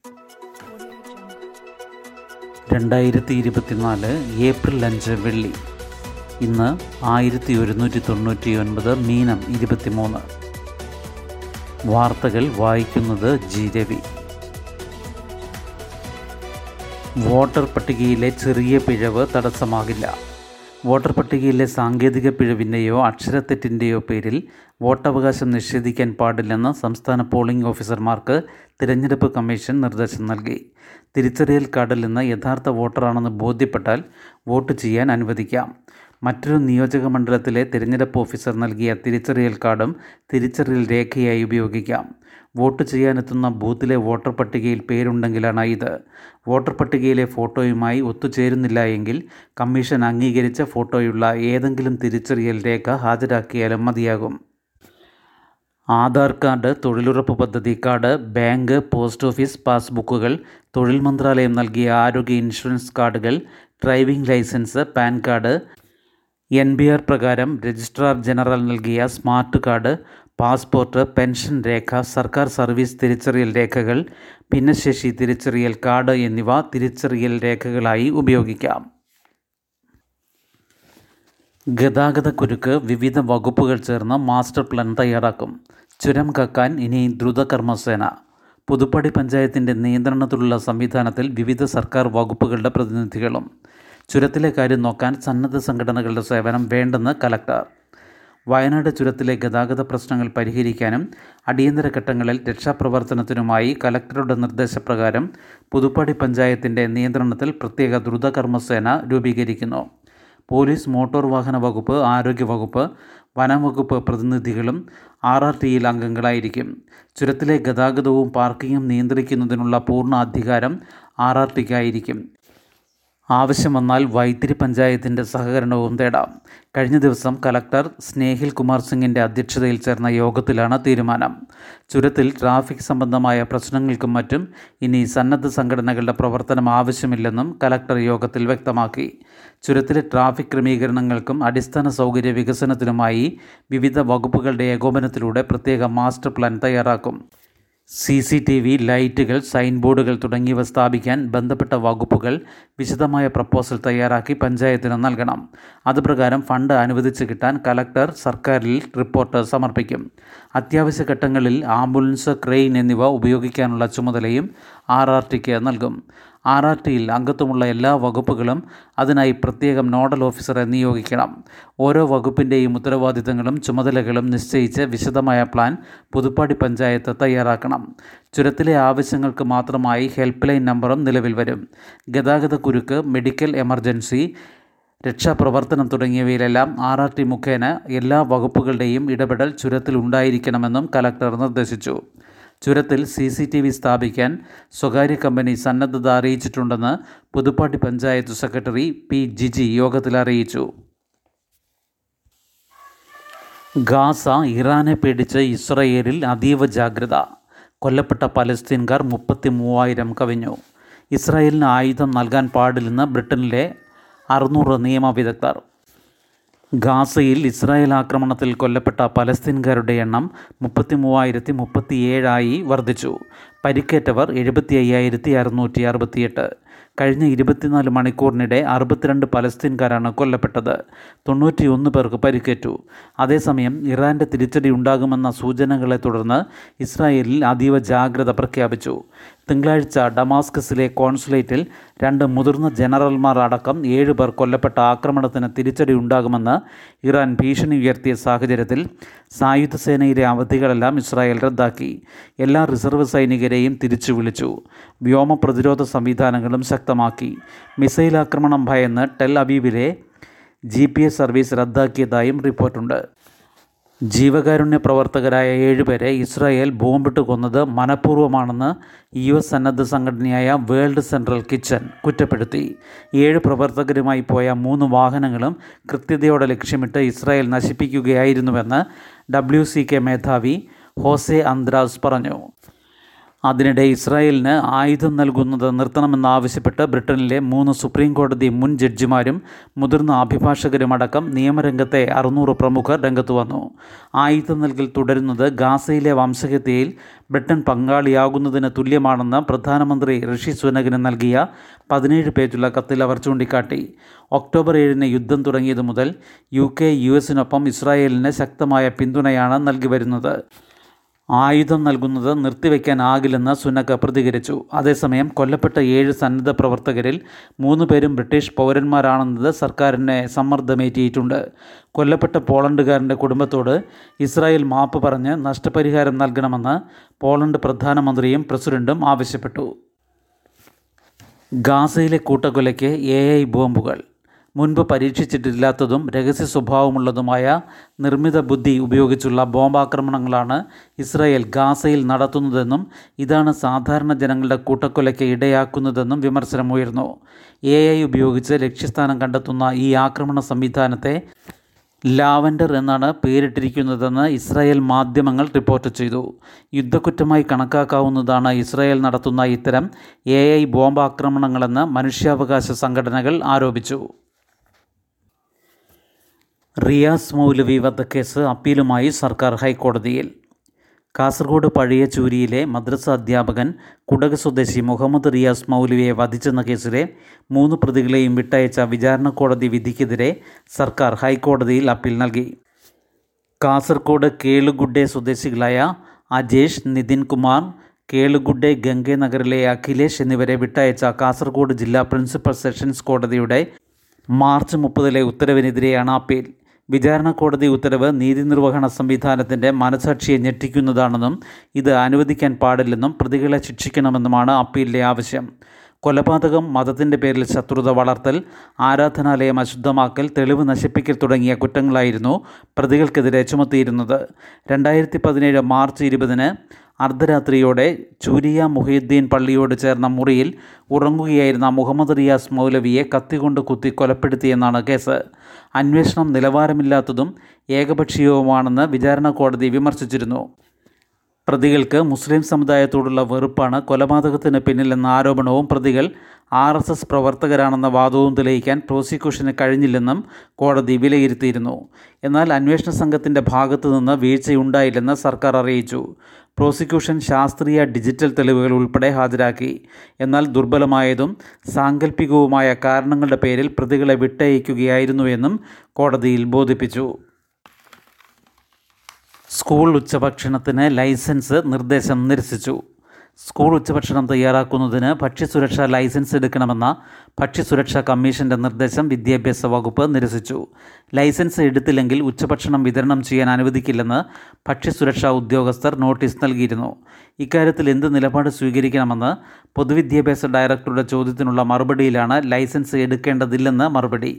രണ്ടായിരത്തി ഇരുപത്തിനാല് ഏപ്രിൽ അഞ്ച് വെള്ളി ഇന്ന് ആയിരത്തി ഒരുന്നൂറ്റി തൊണ്ണൂറ്റി ഒൻപത് മീനം ഇരുപത്തിമൂന്ന് വാർത്തകൾ വായിക്കുന്നത് ജി രവി വോട്ടർ പട്ടികയിലെ ചെറിയ പിഴവ് തടസ്സമാകില്ല വോട്ടർ പട്ടികയിലെ സാങ്കേതിക പിഴവിൻ്റെയോ അക്ഷരത്തെറ്റിൻ്റെയോ പേരിൽ വോട്ടവകാശം നിഷേധിക്കാൻ പാടില്ലെന്ന് സംസ്ഥാന പോളിംഗ് ഓഫീസർമാർക്ക് തിരഞ്ഞെടുപ്പ് കമ്മീഷൻ നിർദ്ദേശം നൽകി തിരിച്ചറിയൽ കാർഡിൽ നിന്ന് യഥാർത്ഥ വോട്ടറാണെന്ന് ബോധ്യപ്പെട്ടാൽ വോട്ട് ചെയ്യാൻ അനുവദിക്കാം മറ്റൊരു നിയോജക മണ്ഡലത്തിലെ തിരഞ്ഞെടുപ്പ് ഓഫീസർ നൽകിയ തിരിച്ചറിയൽ കാർഡും തിരിച്ചറിയൽ രേഖയായി ഉപയോഗിക്കാം വോട്ട് ചെയ്യാനെത്തുന്ന ബൂത്തിലെ വോട്ടർ പട്ടികയിൽ പേരുണ്ടെങ്കിലാണ് ഇത് വോട്ടർ പട്ടികയിലെ ഫോട്ടോയുമായി ഒത്തുചേരുന്നില്ല എങ്കിൽ കമ്മീഷൻ അംഗീകരിച്ച ഫോട്ടോയുള്ള ഏതെങ്കിലും തിരിച്ചറിയൽ രേഖ ഹാജരാക്കിയാലും മതിയാകും ആധാർ കാർഡ് തൊഴിലുറപ്പ് പദ്ധതി കാർഡ് ബാങ്ക് പോസ്റ്റ് ഓഫീസ് പാസ്ബുക്കുകൾ തൊഴിൽ മന്ത്രാലയം നൽകിയ ആരോഗ്യ ഇൻഷുറൻസ് കാർഡുകൾ driving licence PAN card N B R പ്രകാരം രജിസ്ട്രാർ ജനറൽ നൽകിയ സ്മാർട്ട് കാർഡ് പാസ്പോർട്ട് പെൻഷൻ രേഖ സർക്കാർ സർവീസ് തിരിച്ചറിയൽ രേഖകൾ ഭിന്നശേഷി തിരിച്ചറിയൽ കാർഡ് എന്നിവ തിരിച്ചറിയൽ രേഖകളായി ഉപയോഗിക്കാം ഗതാഗത കുരുക്ക് വിവിധ വകുപ്പുകൾ ചേർന്ന് മാസ്റ്റർ പ്ലാൻ തയ്യാറാക്കും ചുരം കക്കാൻ ഇനി ദ്രുതകർമ്മസേന പുതുപ്പടി പഞ്ചായത്തിൻ്റെ നിയന്ത്രണത്തിലുള്ള സംവിധാനത്തിൽ വിവിധ സർക്കാർ വകുപ്പുകളുടെ പ്രതിനിധികളും ചുരത്തിലെ കാര്യം നോക്കാൻ സന്നദ്ധ സംഘടനകളുടെ സേവനം വേണ്ടെന്ന് കലക്ടർ വയനാട് ചുരത്തിലെ ഗതാഗത പ്രശ്നങ്ങൾ പരിഹരിക്കാനും അടിയന്തര ഘട്ടങ്ങളിൽ രക്ഷാപ്രവർത്തനത്തിനുമായി കലക്ടറുടെ നിർദ്ദേശപ്രകാരം പുതുപ്പടി പഞ്ചായത്തിൻ്റെ നിയന്ത്രണത്തിൽ പ്രത്യേക ദ്രുതകർമ്മസേന രൂപീകരിക്കുന്നു പോലീസ് മോട്ടോർ വാഹന വകുപ്പ് ആരോഗ്യ വകുപ്പ് വനംവകുപ്പ് പ്രതിനിധികളും ആർ ആർ ടിയിൽ അംഗങ്ങളായിരിക്കും ചുരത്തിലെ ഗതാഗതവും പാർക്കിങ്ങും നിയന്ത്രിക്കുന്നതിനുള്ള പൂർണ്ണ അധികാരം ആർ ആർ ടിക്കായിരിക്കും ആവശ്യം വന്നാൽ വൈത്തിരി പഞ്ചായത്തിൻ്റെ സഹകരണവും തേടാം കഴിഞ്ഞ ദിവസം കലക്ടർ സ്നേഹിൽ കുമാർ സിംഗിൻ്റെ അധ്യക്ഷതയിൽ ചേർന്ന യോഗത്തിലാണ് തീരുമാനം ചുരത്തിൽ ട്രാഫിക് സംബന്ധമായ പ്രശ്നങ്ങൾക്കും മറ്റും ഇനി സന്നദ്ധ സംഘടനകളുടെ പ്രവർത്തനം ആവശ്യമില്ലെന്നും കലക്ടർ യോഗത്തിൽ വ്യക്തമാക്കി ചുരത്തിലെ ട്രാഫിക് ക്രമീകരണങ്ങൾക്കും അടിസ്ഥാന സൗകര്യ വികസനത്തിനുമായി വിവിധ വകുപ്പുകളുടെ ഏകോപനത്തിലൂടെ പ്രത്യേക മാസ്റ്റർ പ്ലാൻ തയ്യാറാക്കും സി സി ടി വി ലൈറ്റുകൾ സൈൻ ബോർഡുകൾ തുടങ്ങിയവ സ്ഥാപിക്കാൻ ബന്ധപ്പെട്ട വകുപ്പുകൾ വിശദമായ പ്രപ്പോസൽ തയ്യാറാക്കി പഞ്ചായത്തിന് നൽകണം അതുപ്രകാരം ഫണ്ട് അനുവദിച്ച് കിട്ടാൻ കലക്ടർ സർക്കാരിൽ റിപ്പോർട്ട് സമർപ്പിക്കും അത്യാവശ്യ ഘട്ടങ്ങളിൽ ആംബുലൻസ് ക്രെയിൻ എന്നിവ ഉപയോഗിക്കാനുള്ള ചുമതലയും ആർ ആർ ടിക്ക് നൽകും ആർ ആർ ടിയിൽ അംഗത്വമുള്ള എല്ലാ വകുപ്പുകളും അതിനായി പ്രത്യേകം നോഡൽ ഓഫീസറെ നിയോഗിക്കണം ഓരോ വകുപ്പിൻ്റെയും ഉത്തരവാദിത്തങ്ങളും ചുമതലകളും നിശ്ചയിച്ച് വിശദമായ പ്ലാൻ പുതുപ്പാടി പഞ്ചായത്ത് തയ്യാറാക്കണം ചുരത്തിലെ ആവശ്യങ്ങൾക്ക് മാത്രമായി ഹെൽപ്പ് ലൈൻ നമ്പറും നിലവിൽ വരും ഗതാഗത കുരുക്ക് മെഡിക്കൽ എമർജൻസി രക്ഷാപ്രവർത്തനം തുടങ്ങിയവയിലെല്ലാം ആർ ആർ ടി മുഖേന എല്ലാ വകുപ്പുകളുടെയും ഇടപെടൽ ചുരത്തിൽ ഉണ്ടായിരിക്കണമെന്നും കലക്ടർ നിർദ്ദേശിച്ചു ചുരത്തിൽ സി സി ടി വി സ്ഥാപിക്കാൻ സ്വകാര്യ കമ്പനി സന്നദ്ധത അറിയിച്ചിട്ടുണ്ടെന്ന് പുതുപ്പാട്ടി പഞ്ചായത്ത് സെക്രട്ടറി പി ജിജി യോഗത്തിൽ അറിയിച്ചു ഗാസ ഇറാനെ പേടിച്ച് ഇസ്രയേലിൽ അതീവ ജാഗ്രത കൊല്ലപ്പെട്ട പലസ്തീൻകാർ മുപ്പത്തി മൂവായിരം കവിഞ്ഞു ഇസ്രായേലിന് ആയുധം നൽകാൻ പാടില്ലെന്ന് ബ്രിട്ടനിലെ അറുന്നൂറ് നിയമവിദഗ്ധർ ഗാസയിൽ ഇസ്രായേൽ ആക്രമണത്തിൽ കൊല്ലപ്പെട്ട പലസ്തീൻകാരുടെ എണ്ണം മുപ്പത്തി മൂവായിരത്തി മുപ്പത്തിയേഴായി വർദ്ധിച്ചു പരിക്കേറ്റവർ എഴുപത്തി അയ്യായിരത്തി അറുന്നൂറ്റി അറുപത്തിയെട്ട് കഴിഞ്ഞ ഇരുപത്തിനാല് മണിക്കൂറിനിടെ അറുപത്തിരണ്ട് പലസ്തീൻകാരാണ് കൊല്ലപ്പെട്ടത് തൊണ്ണൂറ്റിയൊന്ന് പേർക്ക് പരിക്കേറ്റു അതേസമയം ഇറാൻ്റെ തിരിച്ചടി ഉണ്ടാകുമെന്ന സൂചനകളെ തുടർന്ന് ഇസ്രായേലിൽ അതീവ ജാഗ്രത പ്രഖ്യാപിച്ചു തിങ്കളാഴ്ച ഡമാസ്കസിലെ കോൺസുലേറ്റിൽ രണ്ട് മുതിർന്ന ജനറൽമാർ അടക്കം ഏഴ് പേർ കൊല്ലപ്പെട്ട ആക്രമണത്തിന് തിരിച്ചടി ഉണ്ടാകുമെന്ന് ഇറാൻ ഭീഷണി ഉയർത്തിയ സാഹചര്യത്തിൽ സായുധ സേനയിലെ അവധികളെല്ലാം ഇസ്രായേൽ റദ്ദാക്കി എല്ലാ റിസർവ് സൈനികരെയും തിരിച്ചു വിളിച്ചു വ്യോമ പ്രതിരോധ സംവിധാനങ്ങളും ശക്തമാക്കി മിസൈൽ ആക്രമണം ഭയന്ന് ടെൽ അവീവിലെ ജി പി എസ് സർവീസ് റദ്ദാക്കിയതായും റിപ്പോർട്ടുണ്ട് ജീവകാരുണ്യ പ്രവർത്തകരായ ഏഴുപേരെ ഇസ്രായേൽ ബോംബിട്ട് കൊന്നത് മനഃപൂർവ്വമാണെന്ന് യു എസ് സന്നദ്ധ സംഘടനയായ വേൾഡ് സെൻട്രൽ കിച്ചൺ കുറ്റപ്പെടുത്തി ഏഴ് പ്രവർത്തകരുമായി പോയ മൂന്ന് വാഹനങ്ങളും കൃത്യതയോടെ ലക്ഷ്യമിട്ട് ഇസ്രായേൽ നശിപ്പിക്കുകയായിരുന്നുവെന്ന് ഡബ്ല്യു സി കെ മേധാവി ഹോസെ അന്ത്രാസ് പറഞ്ഞു അതിനിടെ ഇസ്രായേലിന് ആയുധം നൽകുന്നത് നിർത്തണമെന്നാവശ്യപ്പെട്ട് ബ്രിട്ടനിലെ മൂന്ന് സുപ്രീം കോടതി മുൻ ജഡ്ജിമാരും മുതിർന്ന അഭിഭാഷകരുമടക്കം നിയമരംഗത്തെ അറുന്നൂറ് പ്രമുഖർ രംഗത്ത് വന്നു ആയുധം നൽകൽ തുടരുന്നത് ഗാസയിലെ വംശഹത്യയിൽ ബ്രിട്ടൻ പങ്കാളിയാകുന്നതിന് തുല്യമാണെന്ന് പ്രധാനമന്ത്രി ഋഷി സുനകിന് നൽകിയ പതിനേഴ് പേജുള്ള കത്തിൽ അവർ ചൂണ്ടിക്കാട്ടി ഒക്ടോബർ ഏഴിന് യുദ്ധം തുടങ്ങിയത് മുതൽ യു കെ യു എസിനൊപ്പം ഇസ്രായേലിന് ശക്തമായ പിന്തുണയാണ് നൽകി വരുന്നത് ആയുധം നൽകുന്നത് നിർത്തിവെക്കാനാകില്ലെന്ന് സുനക് പ്രതികരിച്ചു അതേസമയം കൊല്ലപ്പെട്ട ഏഴ് സന്നദ്ധ പ്രവർത്തകരിൽ മൂന്ന് പേരും ബ്രിട്ടീഷ് പൗരന്മാരാണെന്നത് സർക്കാരിനെ സമ്മർദ്ദമേറ്റിയിട്ടുണ്ട് കൊല്ലപ്പെട്ട പോളണ്ടുകാരൻ്റെ കുടുംബത്തോട് ഇസ്രായേൽ മാപ്പ് പറഞ്ഞ് നഷ്ടപരിഹാരം നൽകണമെന്ന് പോളണ്ട് പ്രധാനമന്ത്രിയും പ്രസിഡന്റും ആവശ്യപ്പെട്ടു ഗാസയിലെ കൂട്ടക്കൊലയ്ക്ക് എ ഐ ബോംബുകൾ മുൻപ് പരീക്ഷിച്ചിട്ടില്ലാത്തതും രഹസ്യ സ്വഭാവമുള്ളതുമായ നിർമ്മിത ബുദ്ധി ഉപയോഗിച്ചുള്ള ബോംബാക്രമണങ്ങളാണ് ഇസ്രായേൽ ഗാസയിൽ നടത്തുന്നതെന്നും ഇതാണ് സാധാരണ ജനങ്ങളുടെ കൂട്ടക്കൊലയ്ക്ക് ഇടയാക്കുന്നതെന്നും വിമർശനമുയർന്നു എ ഐ ഉപയോഗിച്ച് ലക്ഷ്യസ്ഥാനം കണ്ടെത്തുന്ന ഈ ആക്രമണ സംവിധാനത്തെ ലാവൻഡർ എന്നാണ് പേരിട്ടിരിക്കുന്നതെന്ന് ഇസ്രായേൽ മാധ്യമങ്ങൾ റിപ്പോർട്ട് ചെയ്തു യുദ്ധക്കുറ്റമായി കണക്കാക്കാവുന്നതാണ് ഇസ്രായേൽ നടത്തുന്ന ഇത്തരം എ ഐ ബോംബാക്രമണങ്ങളെന്ന് മനുഷ്യാവകാശ സംഘടനകൾ ആരോപിച്ചു റിയാസ് മൗലവി വധക്കേസ് അപ്പീലുമായി സർക്കാർ ഹൈക്കോടതിയിൽ കാസർഗോഡ് പഴയ ചൂരിയിലെ മദ്രസ അധ്യാപകൻ കുടക് സ്വദേശി മുഹമ്മദ് റിയാസ് മൗലവിയെ വധിച്ചെന്ന കേസിലെ മൂന്ന് പ്രതികളെയും വിട്ടയച്ച വിചാരണ കോടതി വിധിക്കെതിരെ സർക്കാർ ഹൈക്കോടതിയിൽ അപ്പീൽ നൽകി കാസർഗോഡ് കേളുഗുഡെ സ്വദേശികളായ അജേഷ് നിതിൻ കുമാർ കേളുഗുഡെ ഗംഗെ നഗറിലെ അഖിലേഷ് എന്നിവരെ വിട്ടയച്ച കാസർഗോഡ് ജില്ലാ പ്രിൻസിപ്പൽ സെഷൻസ് കോടതിയുടെ മാർച്ച് മുപ്പതിലെ ഉത്തരവിനെതിരെയാണ് അപ്പീൽ വിചാരണ കോടതി ഉത്തരവ് നീതി നിർവഹണ സംവിധാനത്തിൻ്റെ മനസാക്ഷിയെ ഞെട്ടിക്കുന്നതാണെന്നും ഇത് അനുവദിക്കാൻ പാടില്ലെന്നും പ്രതികളെ ശിക്ഷിക്കണമെന്നുമാണ് അപ്പീലിലെ ആവശ്യം കൊലപാതകം മതത്തിൻ്റെ പേരിൽ ശത്രുത വളർത്തൽ ആരാധനാലയം അശുദ്ധമാക്കൽ തെളിവ് നശിപ്പിക്കൽ തുടങ്ങിയ കുറ്റങ്ങളായിരുന്നു പ്രതികൾക്കെതിരെ ചുമത്തിയിരുന്നത് രണ്ടായിരത്തി പതിനേഴ് മാർച്ച് ഇരുപതിന് അർദ്ധരാത്രിയോടെ ചൂരിയ മുഹീദ്ദീൻ പള്ളിയോട് ചേർന്ന മുറിയിൽ ഉറങ്ങുകയായിരുന്ന മുഹമ്മദ് റിയാസ് മൗലവിയെ കത്തികൊണ്ട് കുത്തി കൊലപ്പെടുത്തിയെന്നാണ് കേസ് അന്വേഷണം നിലവാരമില്ലാത്തതും ഏകപക്ഷീയവുമാണെന്ന് വിചാരണ കോടതി വിമർശിച്ചിരുന്നു പ്രതികൾക്ക് മുസ്ലിം സമുദായത്തോടുള്ള വെറുപ്പാണ് കൊലപാതകത്തിന് പിന്നിലെന്ന ആരോപണവും പ്രതികൾ ആർ എസ് എസ് പ്രവർത്തകരാണെന്ന വാദവും തെളിയിക്കാൻ പ്രോസിക്യൂഷന് കഴിഞ്ഞില്ലെന്നും കോടതി വിലയിരുത്തിയിരുന്നു എന്നാൽ അന്വേഷണ സംഘത്തിൻ്റെ ഭാഗത്തു നിന്ന് വീഴ്ചയുണ്ടായില്ലെന്ന് സർക്കാർ അറിയിച്ചു പ്രോസിക്യൂഷൻ ശാസ്ത്രീയ ഡിജിറ്റൽ തെളിവുകൾ ഉൾപ്പെടെ ഹാജരാക്കി എന്നാൽ ദുർബലമായതും സാങ്കല്പികവുമായ കാരണങ്ങളുടെ പേരിൽ പ്രതികളെ വിട്ടയക്കുകയായിരുന്നുവെന്നും കോടതിയിൽ ബോധിപ്പിച്ചു സ്കൂൾ ഉച്ചഭക്ഷണത്തിന് ലൈസൻസ് നിർദ്ദേശം നിരസിച്ചു സ്കൂൾ ഉച്ചഭക്ഷണം തയ്യാറാക്കുന്നതിന് ഭക്ഷ്യസുരക്ഷാ ലൈസൻസ് എടുക്കണമെന്ന ഭക്ഷ്യസുരക്ഷാ കമ്മീഷന്റെ നിർദ്ദേശം വിദ്യാഭ്യാസ വകുപ്പ് നിരസിച്ചു ലൈസൻസ് എടുത്തില്ലെങ്കിൽ ഉച്ചഭക്ഷണം വിതരണം ചെയ്യാൻ അനുവദിക്കില്ലെന്ന് ഭക്ഷ്യസുരക്ഷാ ഉദ്യോഗസ്ഥർ നോട്ടീസ് നൽകിയിരുന്നു ഇക്കാര്യത്തിൽ എന്ത് നിലപാട് സ്വീകരിക്കണമെന്ന് പൊതുവിദ്യാഭ്യാസ ഡയറക്ടറുടെ ചോദ്യത്തിനുള്ള മറുപടിയിലാണ് ലൈസൻസ് എടുക്കേണ്ടതില്ലെന്ന് മറുപടി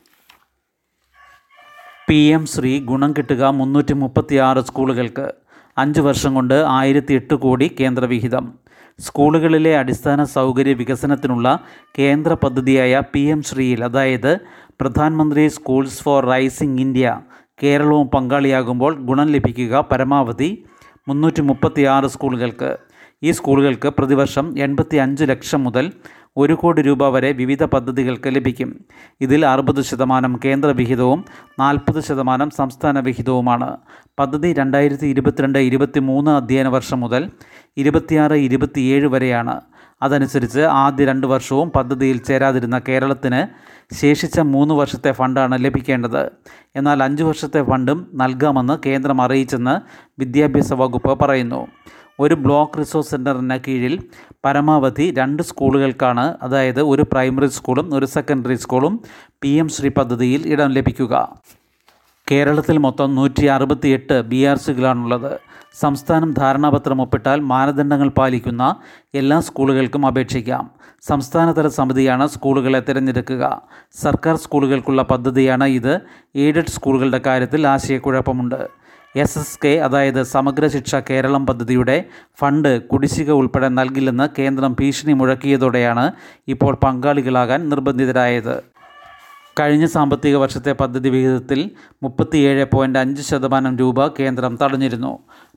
പി എം ശ്രീ ഗുണം കിട്ടുക മുന്നൂറ്റി മുപ്പത്തി ആറ് സ്കൂളുകൾക്ക് അഞ്ച് വർഷം കൊണ്ട് ആയിരത്തി എട്ട് കോടി കേന്ദ്ര വിഹിതം സ്കൂളുകളിലെ അടിസ്ഥാന സൗകര്യ വികസനത്തിനുള്ള കേന്ദ്ര പദ്ധതിയായ പി എം ശ്രീയിൽ അതായത് പ്രധാനമന്ത്രി സ്കൂൾസ് ഫോർ റൈസിംഗ് ഇന്ത്യ കേരളവും പങ്കാളിയാകുമ്പോൾ ഗുണം ലഭിക്കുക പരമാവധി മുന്നൂറ്റി മുപ്പത്തി ആറ് സ്കൂളുകൾക്ക് ഈ സ്കൂളുകൾക്ക് പ്രതിവർഷം എൺപത്തി അഞ്ച് ലക്ഷം മുതൽ ഒരു കോടി രൂപ വരെ വിവിധ പദ്ധതികൾക്ക് ലഭിക്കും ഇതിൽ അറുപത് ശതമാനം കേന്ദ്ര വിഹിതവും നാൽപ്പത് ശതമാനം സംസ്ഥാന വിഹിതവുമാണ് പദ്ധതി രണ്ടായിരത്തി ഇരുപത്തിരണ്ട് ഇരുപത്തി മൂന്ന് അധ്യയന വർഷം മുതൽ ഇരുപത്തിയാറ് ഇരുപത്തിയേഴ് വരെയാണ് അതനുസരിച്ച് ആദ്യ രണ്ട് വർഷവും പദ്ധതിയിൽ ചേരാതിരുന്ന കേരളത്തിന് ശേഷിച്ച മൂന്ന് വർഷത്തെ ഫണ്ടാണ് ലഭിക്കേണ്ടത് എന്നാൽ അഞ്ച് വർഷത്തെ ഫണ്ടും നൽകാമെന്ന് കേന്ദ്രം അറിയിച്ചെന്ന് വിദ്യാഭ്യാസ വകുപ്പ് പറയുന്നു ഒരു ബ്ലോക്ക് റിസോഴ്സ് സെൻറ്ററിന് കീഴിൽ പരമാവധി രണ്ട് സ്കൂളുകൾക്കാണ് അതായത് ഒരു പ്രൈമറി സ്കൂളും ഒരു സെക്കൻഡറി സ്കൂളും പി എം ശ്രീ പദ്ധതിയിൽ ഇടം ലഭിക്കുക കേരളത്തിൽ മൊത്തം നൂറ്റി അറുപത്തിയെട്ട് ബി ആർ സികളാണുള്ളത് സംസ്ഥാനം ധാരണാപത്രം ഒപ്പിട്ടാൽ മാനദണ്ഡങ്ങൾ പാലിക്കുന്ന എല്ലാ സ്കൂളുകൾക്കും അപേക്ഷിക്കാം സംസ്ഥാനതല സമിതിയാണ് സ്കൂളുകളെ തിരഞ്ഞെടുക്കുക സർക്കാർ സ്കൂളുകൾക്കുള്ള പദ്ധതിയാണ് ഇത് എയ്ഡഡ് സ്കൂളുകളുടെ കാര്യത്തിൽ ആശയക്കുഴപ്പമുണ്ട് എസ് എസ് കെ അതായത് സമഗ്ര ശിക്ഷ കേരളം പദ്ധതിയുടെ ഫണ്ട് കുടിശ്ശിക ഉൾപ്പെടെ നൽകില്ലെന്ന് കേന്ദ്രം ഭീഷണി മുഴക്കിയതോടെയാണ് ഇപ്പോൾ പങ്കാളികളാകാൻ നിർബന്ധിതരായത് കഴിഞ്ഞ സാമ്പത്തിക വർഷത്തെ പദ്ധതി വിഹിതത്തിൽ മുപ്പത്തിയേഴ് പോയിൻറ്റ് അഞ്ച് ശതമാനം രൂപ കേന്ദ്രം തടഞ്ഞിരുന്നു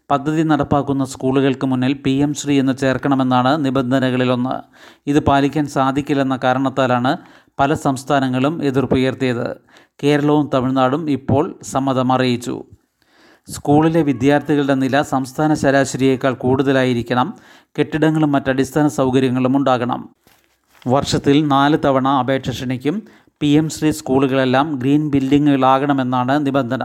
പദ്ധതി നടപ്പാക്കുന്ന സ്കൂളുകൾക്ക് മുന്നിൽ പി എം ശ്രീ എന്ന് ചേർക്കണമെന്നാണ് നിബന്ധനകളിലൊന്ന് ഇത് പാലിക്കാൻ സാധിക്കില്ലെന്ന കാരണത്താലാണ് പല സംസ്ഥാനങ്ങളും എതിർപ്പുയർത്തിയത് കേരളവും തമിഴ്നാടും ഇപ്പോൾ സമ്മതം അറിയിച്ചു സ്കൂളിലെ വിദ്യാർത്ഥികളുടെ നില സംസ്ഥാന ശരാശരിയേക്കാൾ കൂടുതലായിരിക്കണം കെട്ടിടങ്ങളും മറ്റടിസ്ഥാന സൗകര്യങ്ങളും ഉണ്ടാകണം വർഷത്തിൽ നാല് തവണ അപേക്ഷ ക്ഷണിക്കും പി എം ശ്രീ സ്കൂളുകളെല്ലാം ഗ്രീൻ ബിൽഡിങ്ങുകളാകണമെന്നാണ് നിബന്ധന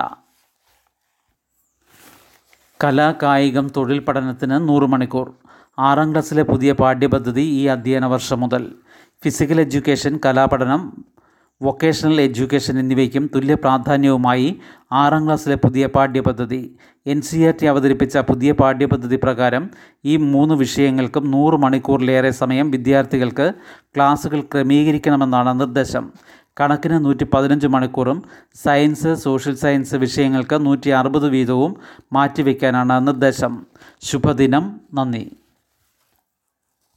കലാ കായികം തൊഴിൽ പഠനത്തിന് നൂറ് മണിക്കൂർ ആറാം ക്ലാസ്സിലെ പുതിയ പാഠ്യപദ്ധതി ഈ അധ്യയന വർഷം മുതൽ ഫിസിക്കൽ എഡ്യൂക്കേഷൻ കലാപഠനം വൊക്കേഷണൽ എഡ്യൂക്കേഷൻ എന്നിവയ്ക്കും തുല്യ പ്രാധാന്യവുമായി ആറാം ക്ലാസ്സിലെ പുതിയ പാഠ്യപദ്ധതി എൻ സി ആർ ടി അവതരിപ്പിച്ച പുതിയ പാഠ്യപദ്ധതി പ്രകാരം ഈ മൂന്ന് വിഷയങ്ങൾക്കും നൂറ് മണിക്കൂറിലേറെ സമയം വിദ്യാർത്ഥികൾക്ക് ക്ലാസുകൾ ക്രമീകരിക്കണമെന്നാണ് നിർദ്ദേശം കണക്കിന് നൂറ്റി പതിനഞ്ച് മണിക്കൂറും സയൻസ് സോഷ്യൽ സയൻസ് വിഷയങ്ങൾക്ക് നൂറ്റി അറുപത് വീതവും മാറ്റിവെക്കാനാണ് നിർദ്ദേശം ശുഭദിനം നന്ദി